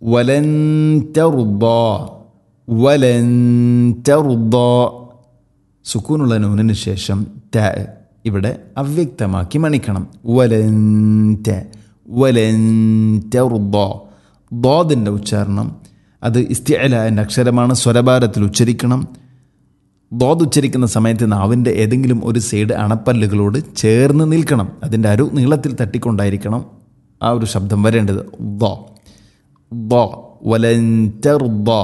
വലൻ തറുദാ വലൻ തറുദാ സുക്കൂനുള്ള നൂനിന് ശേഷം ത ഇവിടെ അവ്യക്തമാക്കി മണിക്കണം വലൻ ത വലൻ തറുദാ ദോദിൻ്റെ ഉച്ചാരണം അത് ഇസ്തിഅല എന്ന അക്ഷരമാണ് സ്വരഭാരത്തിൽ ഉച്ചരിക്കണം ദോദ് ഉച്ചരിക്കുന്ന സമയത്ത് നാവിൻ്റെ ഏതെങ്കിലും ഒരു സൈഡ് അണപ്പല്ലുകളോട് ചേർന്ന് നിൽക്കണം അതിൻ്റെ അരു നീളത്തിൽ തട്ടിക്കൊണ്ടായിരിക്കണം ആ ഒരു ശബ്ദം വരേണ്ടത് ദോ ദോ വലഞ്ചർ ദോ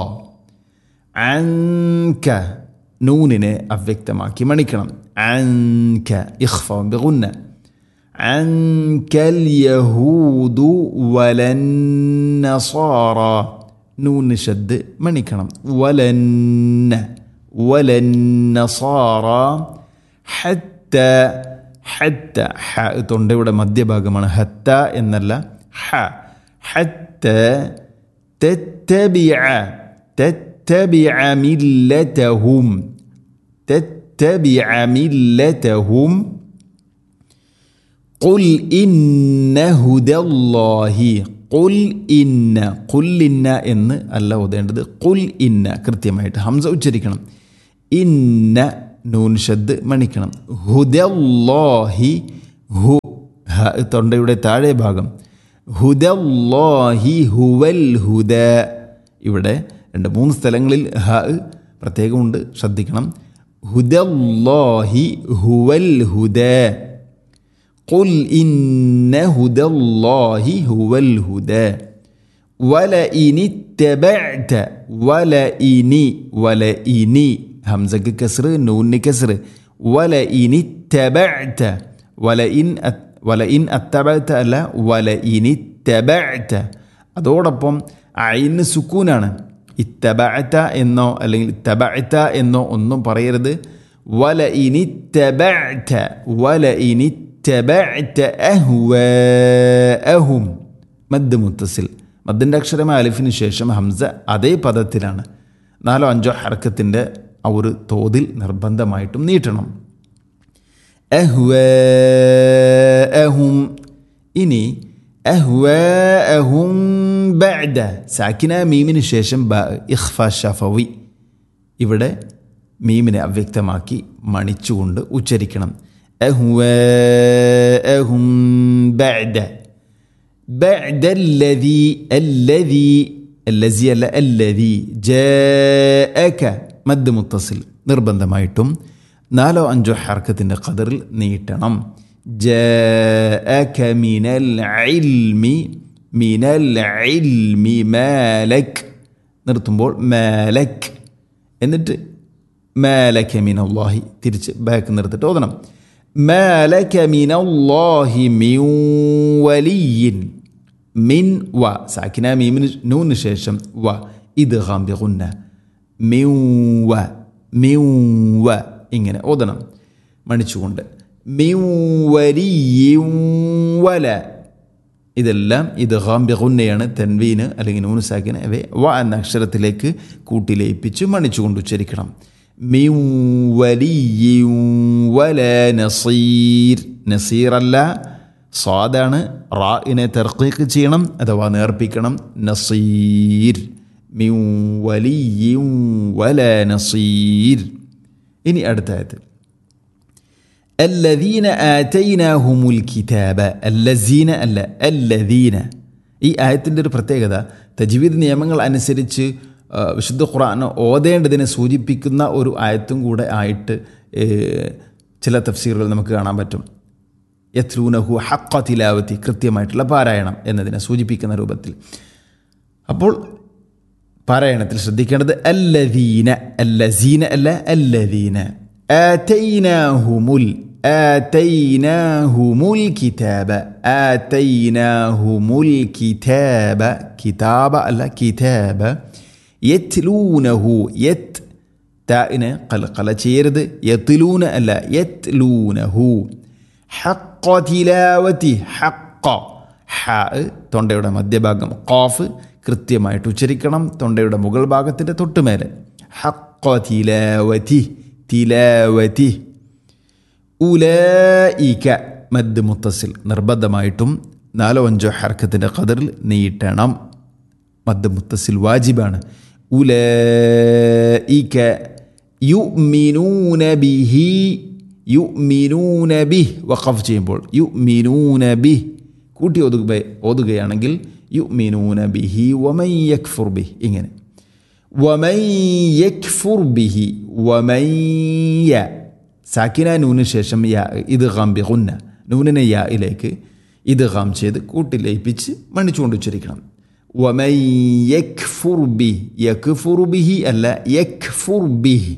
അൻക നൂനിനെ അവ്യക്തമാക്കി മണിക്കണം അൻക ഇഖ്ഫ ബിഗുന്ന عنك اليهود ولا النصارى نون شد മണിക്കണം ولن ولا النصارى حتى حتى ഹ തൊണ്ടയുടെ മധ്യഭാഗമാണ് ഹത്ത എന്നല്ല ഹ حتى تتبع تتبع ملتهم تتبع ملتهم قل إن هدى الله قل إن قل إن എന്ന് അല്ല ഓതേണ്ടത് قل إن കൃത്യമായിട്ട് ഹംസ ഉച്ചരിക്കണം ഇന്ന നൂൻ ഷദ് മണിക്കണം ഹുദല്ലാഹി ഹു ഹ തൊണ്ടയുടെ താഴെ ഭാഗം ഹുദല്ലാഹി ഹുവൽ ഹുദ ഇവിടെ രണ്ട് മൂന്ന് സ്ഥലങ്ങളിൽ ഹ പ്രത്യേകമുണ്ട് ശ്രദ്ധിക്കണം ഹുദല്ലാഹി ഹുവൽ ഹുദ قل إن هدى الله هو الهدى ولئن اتبعت ولئن ولئن همزة كسر نون كسر ولئن اتبعت ولئن ولئن اتبعت അല്ല ولئن اتبعت അതോടൊപ്പം അയിന് സുക്കൂനാണ് ഇത്തബഅത എന്നോ അല്ലെങ്കിൽ ഇത്തബഅത എന്നോ ഒന്നും പറയരുത് ولئن اتبعت ولئن اتبعت أهواءهم മദ് മുത്തസിൽ മദ്ദിൻ്റെ അക്ഷരമായ അലിഫിന് ശേഷം ഹംസ അതേ പദത്തിലാണ് നാലോ അഞ്ചോ ഹർക്കത്തിൻ്റെ ആ ഒരു തോതിൽ നിർബന്ധമായിട്ടും നീട്ടണം അഹ്വാഅഹും ഇനി അഹ്വാഅഹും ബഅദ സാക്കിന മീമിന് ശേഷം ബ ഇഖ്ഫ ഷഫവി ഇവിടെ മീമിനെ അവ്യക്തമാക്കി മണിച്ചുകൊണ്ട് ഉച്ചരിക്കണം أهواءهم بعد بعد الذي الذي الذي അല്ല الذي جاءك മദ് മുത്തസിൽ നിർബന്ധമായിട്ടും നാലോ അഞ്ചോ ഹർക്കത്തിൻ്റെ ഖദറിൽ നീട്ടണം جاءك من العلم من العلم مالك നിർത്തുമ്പോൾ മാലക് എന്നിട്ട് മാലക മിൻ അള്ളാഹി തിരിച്ച് ബാക്ക് നിർത്തിട്ട് ഓതണം മാലക മിൻ അള്ളാഹി മിൻ വലിയിൻ മിൻ വ സാക്കിന മീമിന് നൂന് ശേഷം വ ഇത് ഹാംബിഗുന്ന മിൻ വ മിൻ വ ഇങ്ങനെ ഓതണം മണിച്ചുകൊണ്ട് മിൻ വലിയിൻ വല ഇതെല്ലാം ഇത് ഹാംബിഗുന്നയാണ് തെൻവീന് അല്ലെങ്കിൽ നൂന് സാക്കിന് അവയെ വ എന്ന അക്ഷരത്തിലേക്ക് കൂട്ടിലയിപ്പിച്ച് മണിച്ചുകൊണ്ട് ഉച്ചരിക്കണം മിൻ വലിയും വല നസീർ നസീർ അല്ല സ്വാദാണ് റാഇനെ തെർക്കീക്ക് ചെയ്യണം അഥവാ നേർപ്പിക്കണം നസീർ മിൻ വലിയും വല നസീർ ഇനി അടുത്ത ആയത്ത് الذين آتيناهم الكتاب الذين അല്ല الذين ഈ ആയത്തിൻ്റെ ഒരു പ്രത്യേകത തജ്വീദ് നിയമങ്ങൾ അനുസരിച്ച് വിശുദ്ധ ഖുർആൻ ഓതേണ്ടതിനെ സൂചിപ്പിക്കുന്ന ഒരു ആയത്തും കൂടെ ആയിട്ട് ചില തഫ്സീറുകൾ നമുക്ക് കാണാൻ പറ്റും യത്ലൂനഹു ഹക്ക തിലാവത്തി കൃത്യമായിട്ടുള്ള പാരായണം എന്നതിനെ സൂചിപ്പിക്കുന്ന രൂപത്തിൽ അപ്പോൾ പാരായണത്തിൽ ശ്രദ്ധിക്കേണ്ടത് അല്ലദീന അല്ലസീന അല്ല അല്ലദീന ആതൈനാഹുമുൽ آتيناهم الكتاب آتيناهم الكتاب كتاب അല്ല കിതാബ യത്ലൂനഹു യത് താഇന് കലക്കല ചെയ്യരുത് യത്ലൂന അല്ല യത്ലൂനഹു ഹക്ക തിലാവത്തി ഹക്ക ഹ തൊണ്ടയുടെ മധ്യഭാഗം ഖാഫ് കൃത്യമായിട്ട് ഉച്ചരിക്കണം തൊണ്ടയുടെ മുകൾ ഭാഗത്തിൻ്റെ തൊട്ടുമേലെ ഹക്ക തിലാവതി തിലാവതി ഉലയിക്ക മദ് മുത്തസിൽ നിർബന്ധമായിട്ടും നാലോ അഞ്ചോ ഹർക്കത്തിൻ്റെ കതിറിൽ നീട്ടണം മദ് മുത്തസിൽ വാജിബാണ് ഉലൈക യുഅ്മിനൂന ബിഹി യുഅ്മിനൂന ബിഹ് വഖഫ് ചെയ്യുമ്പോൾ യുഅ്മിനൂന ബിഹ് കൂട്ടി ഒതുക ഓതുകയാണെങ്കിൽ യുഅ്മിനൂന ബിഹി വമൻ യക്ഫുർ ബിഹ് ഇങ്ങനെ വമൻ യക്ഫുർ ബിഹി വമൻ യ സാക്കിന നൂന് ശേഷം യാ ഇത് ഗാം ബി ഗുന്ന നൂനിനെ യായിലേക്ക് ഇത് ഗാം ചെയ്ത് കൂട്ടി ലയിപ്പിച്ച് മണിച്ചുകൊണ്ട് ഉച്ചരിക്കണം വമൻ യക്ഫുർ ബി യക്ഫുർ ബിഹി അല്ല യക്ഫുർ ബിഹി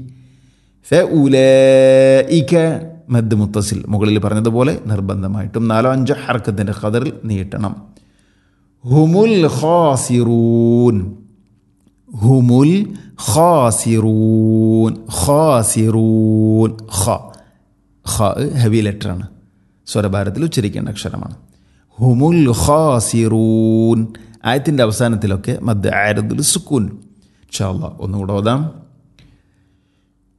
ഫഉലൈക മദ് മുത്തസിൽ മുകളിൽ പറഞ്ഞതുപോലെ നിർബന്ധമായിട്ടും നാലോ അഞ്ചോ ഹർക്കത്തിൻ്റെ ഖദറിൽ നീട്ടണം ഹുമുൽ ഖാസിറൂൻ ഹുമുൽ ഖാസിറൂൻ ഖാസിറൂൻ ഖ ഖ ഹെവി ലെറ്ററാണ് സ്വരഭാരത്തിൽ ഉച്ചരിക്കേണ്ട അക്ഷരമാണ് ഹുമുൽ ഖാസിറൂൻ ആയത്തിൻ്റെ അവസാനത്തിലൊക്കെ മദ് ആരദുൽ സുക്കൂൻ ഇൻഷാ അല്ലാ ഒന്നുകൂടെ ഓതാം